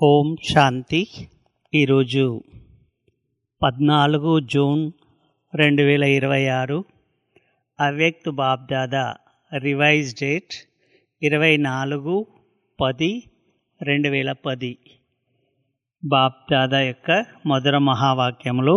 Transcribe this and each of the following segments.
ఓం శాంతి ఈరోజు పద్నాలుగు జూన్ రెండు వేల ఇరవై ఆరు అవ్యక్త్ బాబ్దాదా రివైజ్ డేట్ ఇరవై నాలుగు పది రెండు వేల పది బాబ్దాదా యొక్క మధుర మహావాక్యములు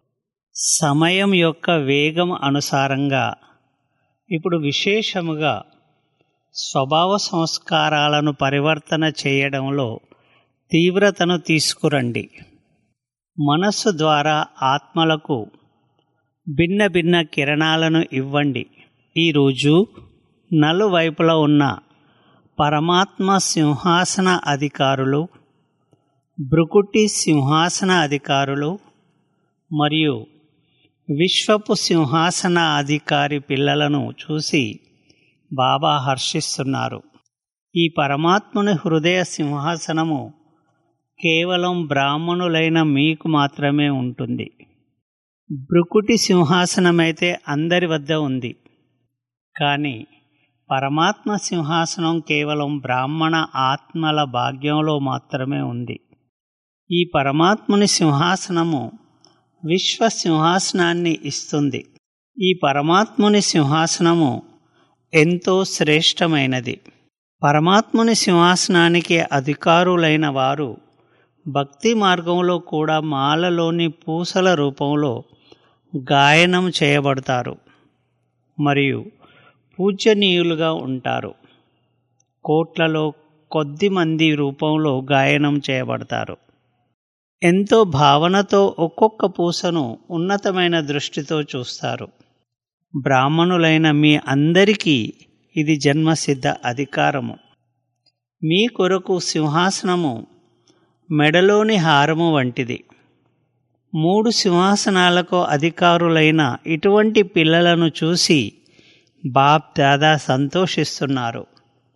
సమయం యొక్క వేగం అనుసారంగా ఇప్పుడు విశేషముగా స్వభావ సంస్కారాలను పరివర్తన చేయడంలో తీవ్రతను తీసుకురండి మనస్సు ద్వారా ఆత్మలకు భిన్న భిన్న కిరణాలను ఇవ్వండి ఈరోజు నలువైపులా ఉన్న పరమాత్మ సింహాసన అధికారులు బ్రుకుటి సింహాసన అధికారులు మరియు విశ్వపు సింహాసన అధికారి పిల్లలను చూసి బాబా హర్షిస్తున్నారు ఈ పరమాత్ముని హృదయ సింహాసనము కేవలం బ్రాహ్మణులైన మీకు మాత్రమే ఉంటుంది బ్రుకుటి సింహాసనమైతే అందరి వద్ద ఉంది కానీ పరమాత్మ సింహాసనం కేవలం బ్రాహ్మణ ఆత్మల భాగ్యంలో మాత్రమే ఉంది ఈ పరమాత్ముని సింహాసనము విశ్వ సింహాసనాన్ని ఇస్తుంది ఈ పరమాత్ముని సింహాసనము ఎంతో శ్రేష్టమైనది పరమాత్ముని సింహాసనానికి అధికారులైన వారు భక్తి మార్గంలో కూడా మాలలోని పూసల రూపంలో గాయనం చేయబడతారు మరియు పూజనీయులుగా ఉంటారు కోట్లలో కొద్ది మంది రూపంలో గాయనం చేయబడతారు ఎంతో భావనతో ఒక్కొక్క పూసను ఉన్నతమైన దృష్టితో చూస్తారు బ్రాహ్మణులైన మీ అందరికీ ఇది జన్మసిద్ధ అధికారము మీ కొరకు సింహాసనము మెడలోని హారము వంటిది మూడు సింహాసనాలకు అధికారులైన ఇటువంటి పిల్లలను చూసి బాప్ దాదా సంతోషిస్తున్నారు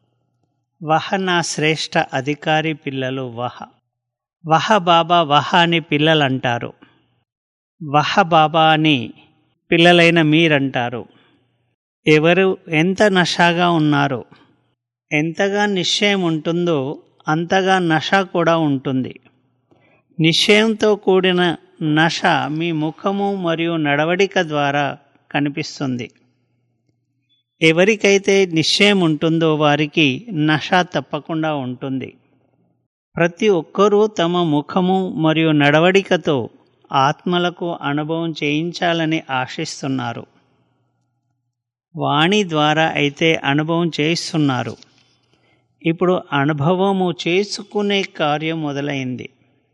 వహ నా శ్రేష్ఠ అధికారి పిల్లలు వహ వహ బాబా వహ అని పిల్లలంటారు వహ బాబా అని పిల్లలైన మీరంటారు ఎవరు ఎంత నషాగా ఉన్నారో ఎంతగా నిశ్చయం ఉంటుందో అంతగా నష కూడా ఉంటుంది నిశ్చయంతో కూడిన నష మీ ముఖము మరియు నడవడిక ద్వారా కనిపిస్తుంది ఎవరికైతే నిశ్చయం ఉంటుందో వారికి నష తప్పకుండా ఉంటుంది ప్రతి ఒక్కరూ తమ ముఖము మరియు నడవడికతో ఆత్మలకు అనుభవం చేయించాలని ఆశిస్తున్నారు వాణి ద్వారా అయితే అనుభవం చేయిస్తున్నారు ఇప్పుడు అనుభవము చేసుకునే కార్యం మొదలైంది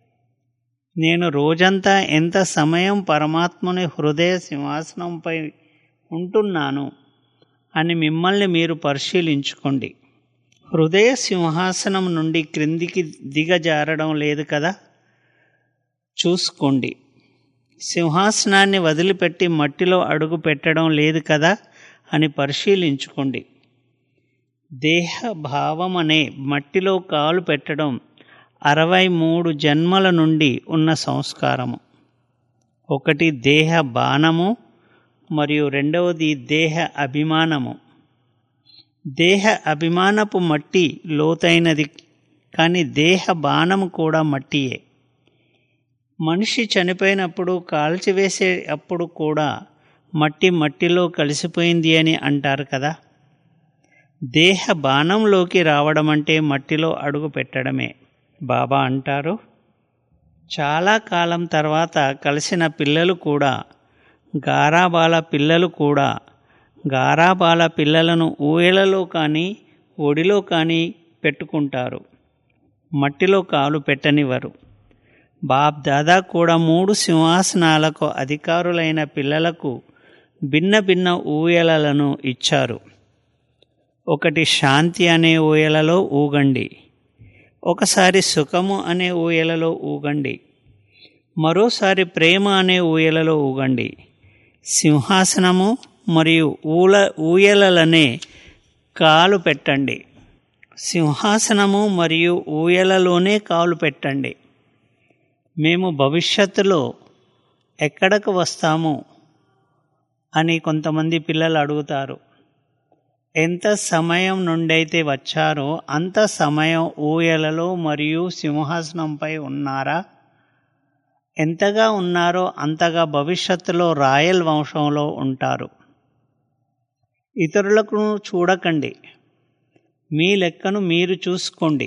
నేను రోజంతా ఎంత సమయం పరమాత్మని హృదయ సింహాసనంపై ఉంటున్నాను అని మిమ్మల్ని మీరు పరిశీలించుకోండి హృదయ సింహాసనం నుండి క్రిందికి దిగజారడం లేదు కదా చూసుకోండి సింహాసనాన్ని వదిలిపెట్టి మట్టిలో అడుగు పెట్టడం లేదు కదా అని పరిశీలించుకోండి దేహ భావం అనే మట్టిలో కాలు పెట్టడం అరవై మూడు జన్మల నుండి ఉన్న సంస్కారము ఒకటి దేహ బాణము మరియు రెండవది దేహ అభిమానము దేహ అభిమానపు మట్టి లోతైనది కానీ దేహ బాణము కూడా మట్టియే మనిషి చనిపోయినప్పుడు కాల్చివేసే అప్పుడు కూడా మట్టి మట్టిలో కలిసిపోయింది అని అంటారు కదా దేహ బాణంలోకి రావడం అంటే మట్టిలో అడుగు పెట్టడమే బాబా అంటారు చాలా కాలం తర్వాత కలిసిన పిల్లలు కూడా గారాబాల పిల్లలు కూడా గారాబాల పిల్లలను ఊయలలో కానీ ఒడిలో కానీ పెట్టుకుంటారు మట్టిలో కాలు పెట్టనివ్వరు బాబ్ దాదా కూడా మూడు సింహాసనాలకు అధికారులైన పిల్లలకు భిన్న భిన్న ఊయలలను ఇచ్చారు ఒకటి శాంతి అనే ఊయలలో ఊగండి ఒకసారి సుఖము అనే ఊయలలో ఊగండి మరోసారి ప్రేమ అనే ఊయలలో ఊగండి సింహాసనము మరియు ఊల ఊయలలనే కాలు పెట్టండి సింహాసనము మరియు ఊయలలోనే కాలు పెట్టండి మేము భవిష్యత్తులో ఎక్కడకు వస్తాము అని కొంతమంది పిల్లలు అడుగుతారు ఎంత సమయం నుండైతే వచ్చారో అంత సమయం ఊయలలో మరియు సింహాసనంపై ఉన్నారా ఎంతగా ఉన్నారో అంతగా భవిష్యత్తులో రాయల్ వంశంలో ఉంటారు ఇతరులకు చూడకండి మీ లెక్కను మీరు చూసుకోండి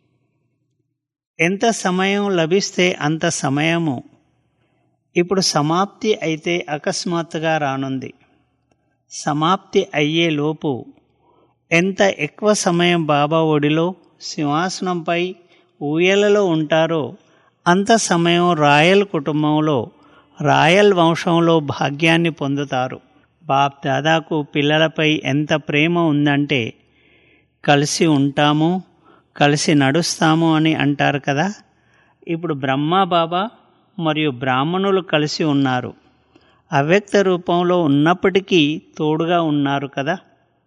ఎంత సమయం లభిస్తే అంత సమయము ఇప్పుడు సమాప్తి అయితే అకస్మాత్తుగా రానుంది సమాప్తి అయ్యే లోపు ఎంత ఎక్కువ సమయం బాబా ఒడిలో సింహాసనంపై ఊయలలో ఉంటారో అంత సమయం రాయల్ కుటుంబంలో రాయల్ వంశంలో భాగ్యాన్ని పొందుతారు బాప్ దాదాకు పిల్లలపై ఎంత ప్రేమ ఉందంటే కలిసి ఉంటాము కలిసి నడుస్తాము అని అంటారు కదా ఇప్పుడు బ్రహ్మ బాబా మరియు బ్రాహ్మణులు కలిసి ఉన్నారు అవ్యక్త రూపంలో ఉన్నప్పటికీ తోడుగా ఉన్నారు కదా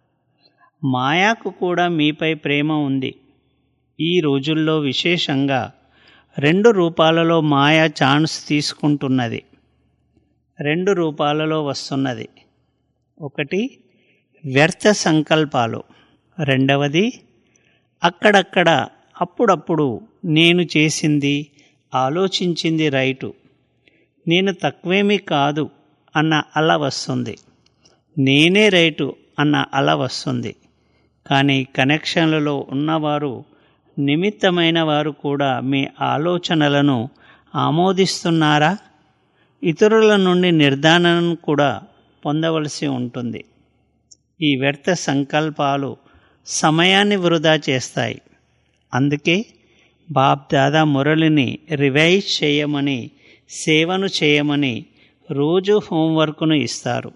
మాయాకు కూడా మీపై ప్రేమ ఉంది ఈ రోజుల్లో విశేషంగా రెండు రూపాలలో మాయా ఛాన్స్ తీసుకుంటున్నది రెండు రూపాలలో వస్తున్నది ఒకటి వ్యర్థ సంకల్పాలు రెండవది అక్కడక్కడ అప్పుడప్పుడు నేను చేసింది ఆలోచించింది రైటు నేను తక్కువేమీ కాదు అన్న అల వస్తుంది నేనే రైటు అన్న అల వస్తుంది కానీ కనెక్షన్లలో ఉన్నవారు నిమిత్తమైన వారు కూడా మీ ఆలోచనలను ఆమోదిస్తున్నారా ఇతరుల నుండి నిర్ధారణను కూడా పొందవలసి ఉంటుంది ఈ వ్యర్థ సంకల్పాలు సమయాన్ని వృధా చేస్తాయి అందుకే బాప్ దాదా మురళిని రివైజ్ చేయమని సేవను చేయమని రోజు హోంవర్క్ను ఇస్తారు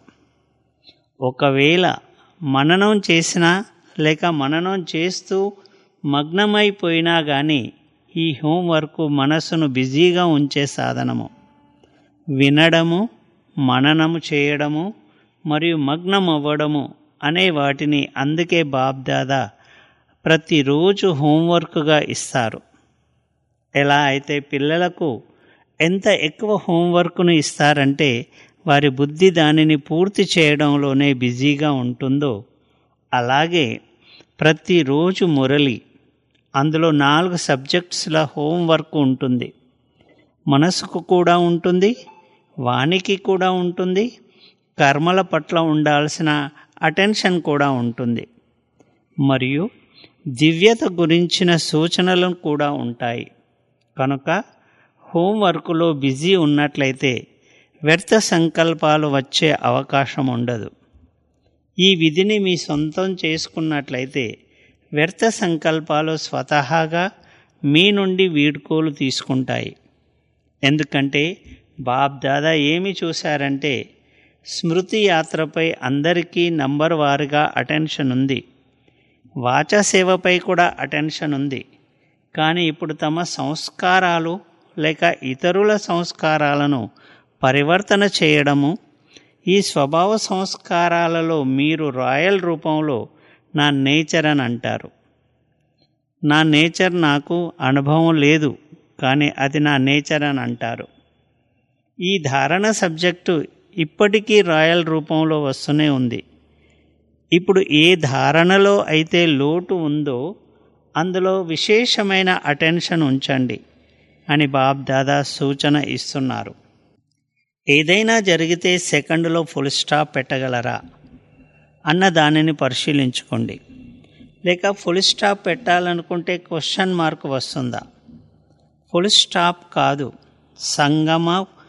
ఒకవేళ మననం చేసినా లేక మననం చేస్తూ మగ్నమైపోయినా కానీ ఈ హోంవర్క్ మనసును బిజీగా ఉంచే సాధనము వినడము మననము చేయడము మరియు మగ్నం అవ్వడము అనే వాటిని అందుకే బాబ్దాదా ప్రతిరోజు హోంవర్క్గా ఇస్తారు ఎలా అయితే పిల్లలకు ఎంత ఎక్కువ హోంవర్క్ను ఇస్తారంటే వారి బుద్ధి దానిని పూర్తి చేయడంలోనే బిజీగా ఉంటుందో అలాగే ప్రతిరోజు మురళి అందులో నాలుగు సబ్జెక్ట్స్ల హోంవర్క్ ఉంటుంది మనసుకు కూడా ఉంటుంది వానికి కూడా ఉంటుంది కర్మల పట్ల ఉండాల్సిన అటెన్షన్ కూడా ఉంటుంది మరియు దివ్యత గురించిన సూచనలు కూడా ఉంటాయి కనుక హోంవర్క్లో బిజీ ఉన్నట్లయితే వ్యర్థ సంకల్పాలు వచ్చే అవకాశం ఉండదు ఈ విధిని మీ సొంతం చేసుకున్నట్లయితే వ్యర్థ సంకల్పాలు స్వతహాగా మీ నుండి వీడ్కోలు తీసుకుంటాయి ఎందుకంటే బాబ్ దాదా ఏమి చూశారంటే స్మృతి యాత్రపై అందరికీ నంబర్ వారుగా అటెన్షన్ ఉంది వాచా సేవపై కూడా అటెన్షన్ ఉంది కానీ ఇప్పుడు తమ సంస్కారాలు లేక ఇతరుల సంస్కారాలను పరివర్తన చేయడము ఈ స్వభావ సంస్కారాలలో మీరు రాయల్ రూపంలో నా నేచర్ అని అంటారు నా నేచర్ నాకు అనుభవం లేదు కానీ అది నా నేచర్ అని అంటారు ఈ ధారణ సబ్జెక్టు ఇప్పటికీ రాయల్ రూపంలో వస్తూనే ఉంది ఇప్పుడు ఏ ధారణలో అయితే లోటు ఉందో అందులో విశేషమైన అటెన్షన్ ఉంచండి అని బాబ్ దాదా సూచన ఇస్తున్నారు ఏదైనా జరిగితే సెకండ్లో ఫుల్ స్టాప్ పెట్టగలరా అన్న దానిని పరిశీలించుకోండి లేక ఫుల్ స్టాప్ పెట్టాలనుకుంటే క్వశ్చన్ మార్క్ వస్తుందా ఫుల్ స్టాప్ కాదు సంగమ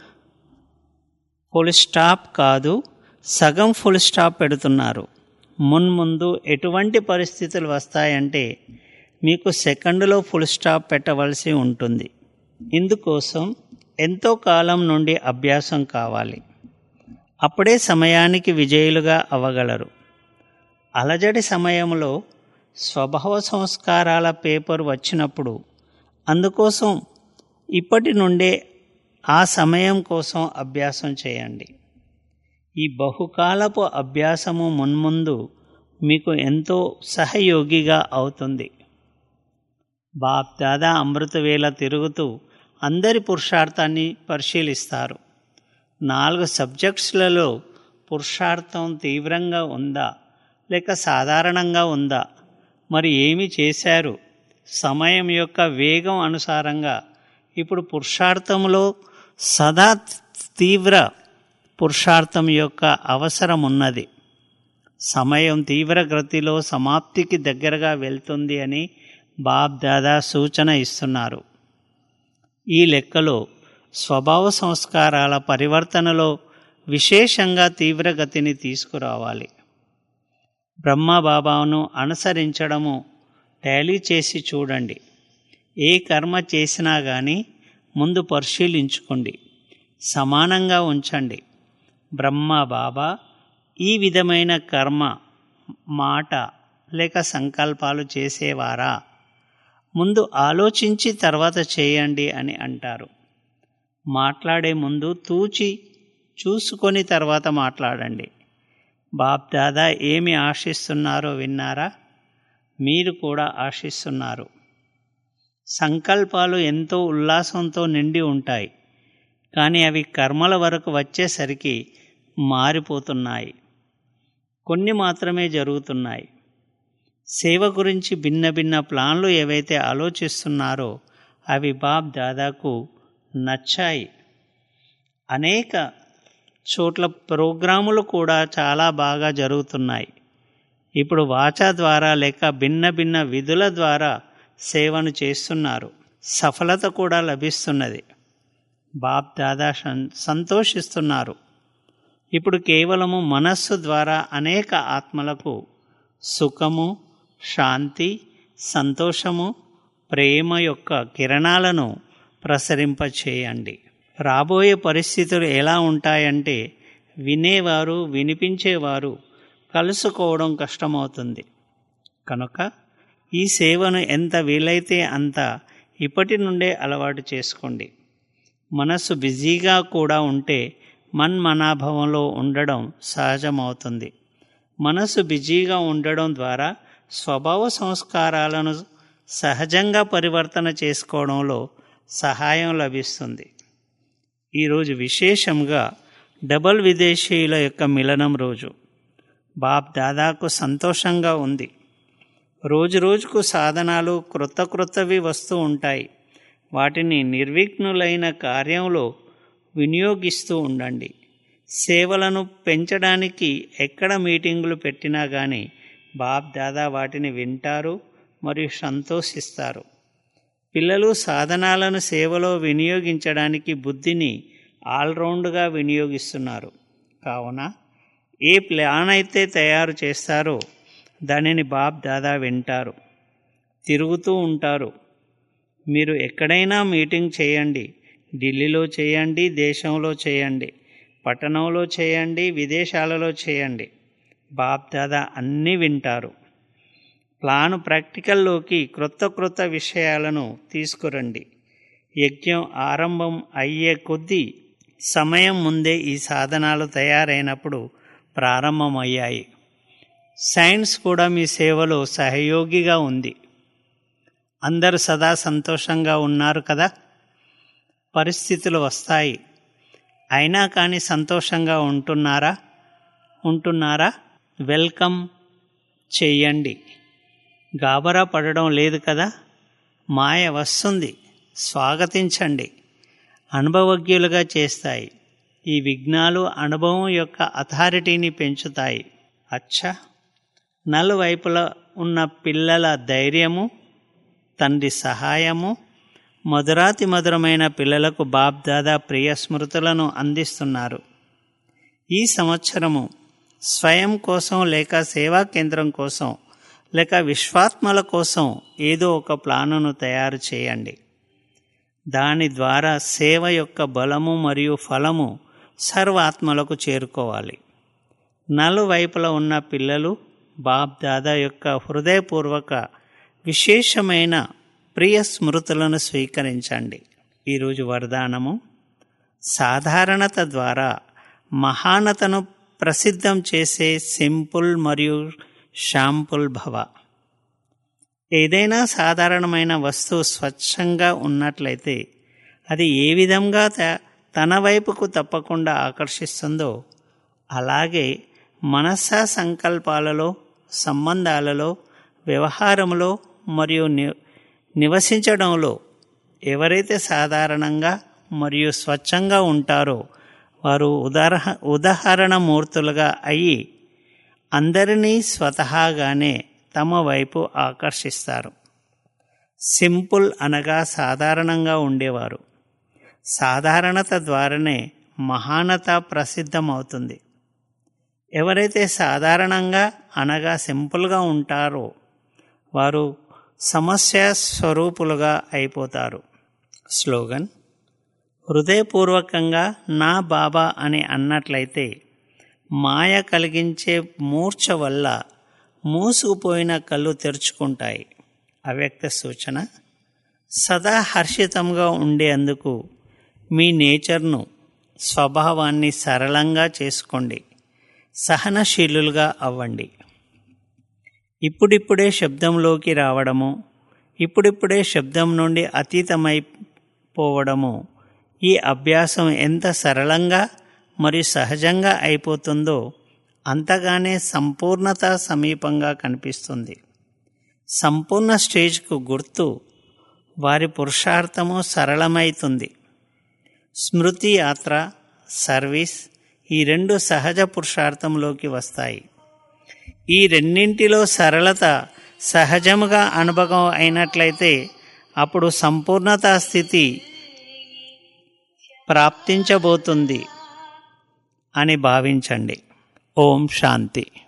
ఫుల్ స్టాప్ కాదు సగం ఫుల్ స్టాప్ పెడుతున్నారు మున్ముందు ఎటువంటి పరిస్థితులు వస్తాయంటే మీకు సెకండ్లో ఫుల్ స్టాప్ పెట్టవలసి ఉంటుంది ఇందుకోసం ఎంతో కాలం నుండి అభ్యాసం కావాలి అప్పుడే సమయానికి విజయులుగా అవ్వగలరు అలజడి సమయంలో స్వభావ సంస్కారాల పేపర్ వచ్చినప్పుడు అందుకోసం ఇప్పటి నుండే ఆ సమయం కోసం అభ్యాసం చేయండి ఈ బహుకాలపు అభ్యాసము మున్ముందు మీకు ఎంతో సహయోగిగా అవుతుంది బాప్ దాదా అమృతవేళ తిరుగుతూ అందరి పురుషార్థాన్ని పరిశీలిస్తారు నాలుగు సబ్జెక్ట్స్లలో పురుషార్థం తీవ్రంగా ఉందా లేక సాధారణంగా ఉందా మరి ఏమి చేశారు సమయం యొక్క వేగం అనుసారంగా ఇప్పుడు పురుషార్థంలో సదా తీవ్ర పురుషార్థం యొక్క అవసరం ఉన్నది సమయం తీవ్రగతిలో సమాప్తికి దగ్గరగా వెళ్తుంది అని బాబ్ దాదా సూచన ఇస్తున్నారు ఈ లెక్కలో స్వభావ సంస్కారాల పరివర్తనలో విశేషంగా తీవ్రగతిని తీసుకురావాలి బ్రహ్మబాబాను అనుసరించడము టాలీ చేసి చూడండి ఏ కర్మ చేసినా కానీ ముందు పరిశీలించుకోండి సమానంగా ఉంచండి బ్రహ్మ బాబా ఈ విధమైన కర్మ మాట లేక సంకల్పాలు చేసేవారా ముందు ఆలోచించి తర్వాత చేయండి అని అంటారు మాట్లాడే ముందు తూచి చూసుకొని తర్వాత మాట్లాడండి బాప్ దాదా ఏమి ఆశిస్తున్నారో విన్నారా మీరు కూడా ఆశిస్తున్నారు సంకల్పాలు ఎంతో ఉల్లాసంతో నిండి ఉంటాయి కానీ అవి కర్మల వరకు వచ్చేసరికి మారిపోతున్నాయి కొన్ని మాత్రమే జరుగుతున్నాయి సేవ గురించి భిన్న భిన్న ప్లాన్లు ఏవైతే ఆలోచిస్తున్నారో అవి బాబ్ దాదాకు నచ్చాయి అనేక చోట్ల ప్రోగ్రాములు కూడా చాలా బాగా జరుగుతున్నాయి ఇప్పుడు వాచా ద్వారా లేక భిన్న భిన్న విధుల ద్వారా సేవను చేస్తున్నారు సఫలత కూడా లభిస్తున్నది బాప్ దాదా సంతోషిస్తున్నారు ఇప్పుడు కేవలము మనస్సు ద్వారా అనేక ఆత్మలకు సుఖము శాంతి సంతోషము ప్రేమ యొక్క కిరణాలను ప్రసరింపచేయండి రాబోయే పరిస్థితులు ఎలా ఉంటాయంటే వినేవారు వినిపించేవారు కలుసుకోవడం కష్టమవుతుంది కనుక ఈ సేవను ఎంత వీలైతే అంత ఇప్పటి నుండే అలవాటు చేసుకోండి మనస్సు బిజీగా కూడా ఉంటే మన్మనాభవంలో ఉండడం సహజమవుతుంది మనసు బిజీగా ఉండడం ద్వారా స్వభావ సంస్కారాలను సహజంగా పరివర్తన చేసుకోవడంలో సహాయం లభిస్తుంది ఈరోజు విశేషంగా డబల్ విదేశీయుల యొక్క మిలనం రోజు బాప్ దాదాకు సంతోషంగా ఉంది రోజు రోజుకు సాధనాలు క్రొత్త క్రొత్తవి వస్తూ ఉంటాయి వాటిని నిర్విఘ్నులైన కార్యంలో వినియోగిస్తూ ఉండండి సేవలను పెంచడానికి ఎక్కడ మీటింగులు పెట్టినా కానీ బాప్ దాదా వాటిని వింటారు మరియు సంతోషిస్తారు పిల్లలు సాధనాలను సేవలో వినియోగించడానికి బుద్ధిని ఆల్రౌండ్గా వినియోగిస్తున్నారు కావున ఏ ప్లాన్ అయితే తయారు చేస్తారో దానిని బాప్ దాదా వింటారు తిరుగుతూ ఉంటారు మీరు ఎక్కడైనా మీటింగ్ చేయండి ఢిల్లీలో చేయండి దేశంలో చేయండి పట్టణంలో చేయండి విదేశాలలో చేయండి బాప్ దాదా అన్నీ వింటారు ప్లాను ప్రాక్టికల్లోకి క్రొత్త క్రొత్త విషయాలను తీసుకురండి యజ్ఞం ఆరంభం అయ్యే కొద్దీ సమయం ముందే ఈ సాధనాలు తయారైనప్పుడు ప్రారంభమయ్యాయి సైన్స్ కూడా మీ సేవలో సహయోగిగా ఉంది అందరూ సదా సంతోషంగా ఉన్నారు కదా పరిస్థితులు వస్తాయి అయినా కానీ సంతోషంగా ఉంటున్నారా ఉంటున్నారా వెల్కమ్ చెయ్యండి గాబరా పడడం లేదు కదా మాయ వస్తుంది స్వాగతించండి అనుభవజ్ఞులుగా చేస్తాయి ఈ విఘ్నాలు అనుభవం యొక్క అథారిటీని పెంచుతాయి అచ్చా నలువైపులా ఉన్న పిల్లల ధైర్యము తండ్రి సహాయము మధురాతి మధురమైన పిల్లలకు బాప్ దాదా ప్రియ స్మృతులను అందిస్తున్నారు ఈ సంవత్సరము స్వయం కోసం లేక సేవా కేంద్రం కోసం లేక విశ్వాత్మల కోసం ఏదో ఒక ప్లానును తయారు చేయండి దాని ద్వారా సేవ యొక్క బలము మరియు ఫలము సర్వాత్మలకు చేరుకోవాలి నలువైపుల ఉన్న పిల్లలు బాప్ దాదా యొక్క హృదయపూర్వక విశేషమైన ప్రియ స్మృతులను స్వీకరించండి ఈరోజు వరదానము సాధారణత ద్వారా మహానతను ప్రసిద్ధం చేసే సింపుల్ మరియు షాంపుల్ భవ ఏదైనా సాధారణమైన వస్తువు స్వచ్ఛంగా ఉన్నట్లయితే అది ఏ విధంగా తన వైపుకు తప్పకుండా ఆకర్షిస్తుందో అలాగే మనస్స సంకల్పాలలో సంబంధాలలో వ్యవహారంలో మరియు ని నివసించడంలో ఎవరైతే సాధారణంగా మరియు స్వచ్ఛంగా ఉంటారో వారు ఉదాహ ఉదాహరణ మూర్తులుగా అయ్యి అందరినీ స్వతహాగానే తమ వైపు ఆకర్షిస్తారు సింపుల్ అనగా సాధారణంగా ఉండేవారు సాధారణత ద్వారానే మహానత ప్రసిద్ధమవుతుంది ఎవరైతే సాధారణంగా అనగా సింపుల్గా ఉంటారో వారు సమస్య స్వరూపులుగా అయిపోతారు స్లోగన్ హృదయపూర్వకంగా నా బాబా అని అన్నట్లయితే మాయ కలిగించే మూర్ఛ వల్ల మూసుకుపోయిన కళ్ళు తెరుచుకుంటాయి అవ్యక్త సూచన సదా హర్షితంగా ఉండేందుకు మీ నేచర్ను స్వభావాన్ని సరళంగా చేసుకోండి సహనశీలులుగా అవ్వండి ఇప్పుడిప్పుడే శబ్దంలోకి రావడము ఇప్పుడిప్పుడే శబ్దం నుండి అతీతమైపోవడము ఈ అభ్యాసం ఎంత సరళంగా మరియు సహజంగా అయిపోతుందో అంతగానే సంపూర్ణత సమీపంగా కనిపిస్తుంది సంపూర్ణ స్టేజ్కు గుర్తు వారి పురుషార్థము సరళమైతుంది స్మృతి యాత్ర సర్వీస్ ఈ రెండు సహజ పురుషార్థంలోకి వస్తాయి ఈ రెండింటిలో సరళత సహజముగా అనుభవం అయినట్లయితే అప్పుడు సంపూర్ణతా స్థితి ప్రాప్తించబోతుంది అని భావించండి ఓం శాంతి